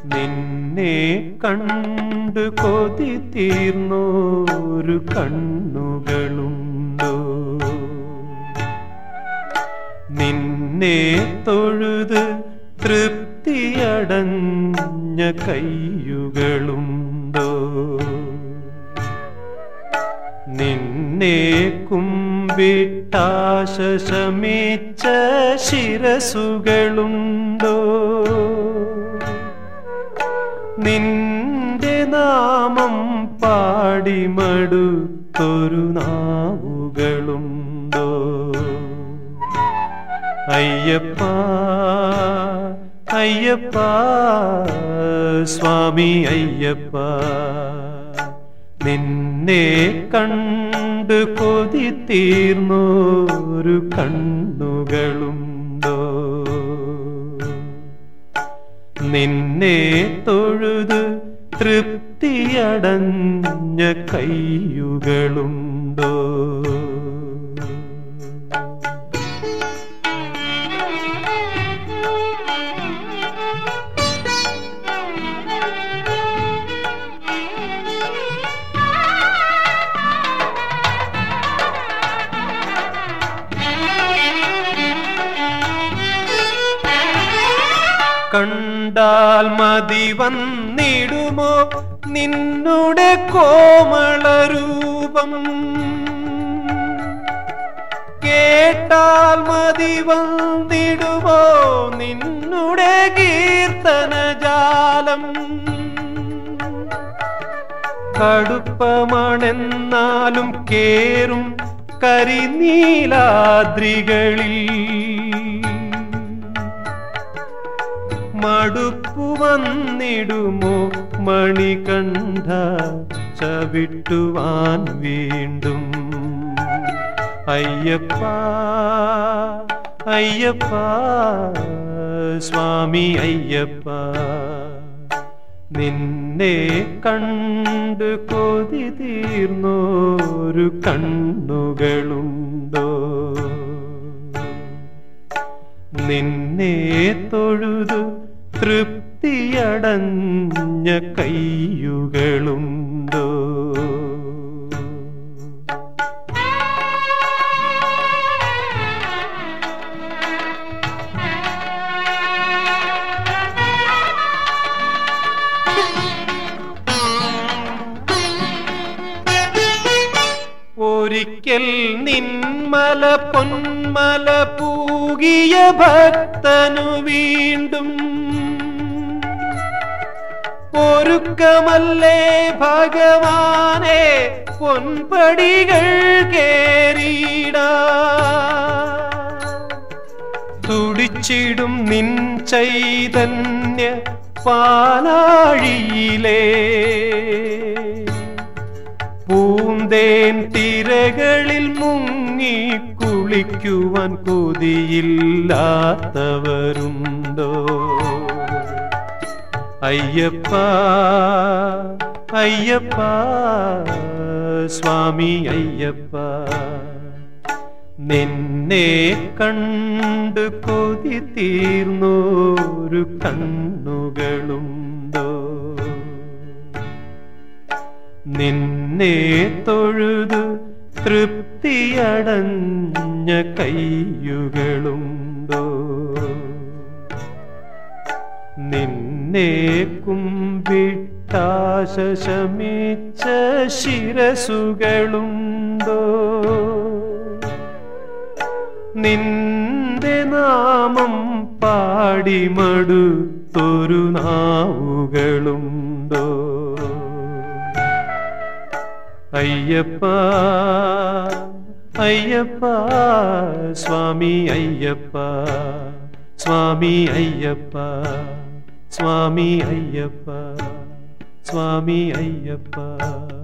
നിന്നെ കണ്ടു കൊതി തീർന്നോരു കണ്ണുകളുണ്ടോ നിന്നെ തൊഴുത് തൃപ്തിയടഞ്ഞ കയ്യുകളുണ്ടോ നിന്നെ കുമ്പിട്ടാശ ശമിച്ച ശിരസുകളുണ്ടോ നിന്റെ നാമം പാടിമടുത്തൊരു നാവുകളുണ്ടോ അയ്യപ്പ അയ്യപ്പ സ്വാമി അയ്യപ്പ നിന്നെ കണ്ട് കൊതി തീർന്നോരു കണ്ണുകളുണ്ടോ നിന്നെ തൊഴുത് തൃപ്തിയടഞ്ഞ കയ്യുകളുണ്ടോ കണ്ടാൽ മതി വന്നിടുമോ നിന്നുടെ കോമളരൂപം കേട്ടാൽ മതി വന്നിടുമോ നിന്നുടെ കീർത്തനജാലം കടുപ്പമാണെന്നാലും കേറും കരിനീലാദ്രികളിൽ മടുപ്പു വന്നിടുമോ മണികണ്ഠ ചവിട്ടുവാൻ വീണ്ടും അയ്യപ്പ അയ്യപ്പ സ്വാമി അയ്യപ്പ നിന്നെ കണ്ട് കൊതി തീർന്നോരു കണ്ണുകളുണ്ടോ നിന്നെ തൊഴുതു തൃപ്തിയടഞ്ഞ കയ്യുകളുണ്ടോ ഒരിക്കൽ നിന്മല പൊന്മല പൂകിയ ഭക്തനു വീണ്ടും ഒരുക്കമല്ലേ ഭഗവാനെ പൊൻപടികൾ കേറിട തുടിച്ചിടും നിൻ ചൈതന്യ പാലാഴിയിലേ പൂന്തേൻ തിരകളിൽ മുങ്ങി കുളിക്കുവാൻ കൊതിയില്ലാത്തവരുണ്ടോ അയ്യപ്പ അയ്യപ്പ സ്വാമി അയ്യപ്പ നിന്നെ കണ്ട് കൊതി തീർന്നോരു കണ്ണുകളുണ്ടോ നിന്നെ തൊഴുതു തൃപ്തിയടഞ്ഞ കയ്യുകളുണ്ടോ നിന്നെ കുമ്പിട്ടാശ ശമിച്ച ശിരസുകളുണ്ടോ നിന്റെ നാമം പാടിമടുത്തൊരു നാവുകളുണ്ടോ അയ്യപ്പ അയ്യപ്പ സ്വാമി അയ്യപ്പ സ്വാമി അയ്യപ്പ സ്വാമി അയ്യപ്പ സ്വാമി അയ്യപ്പ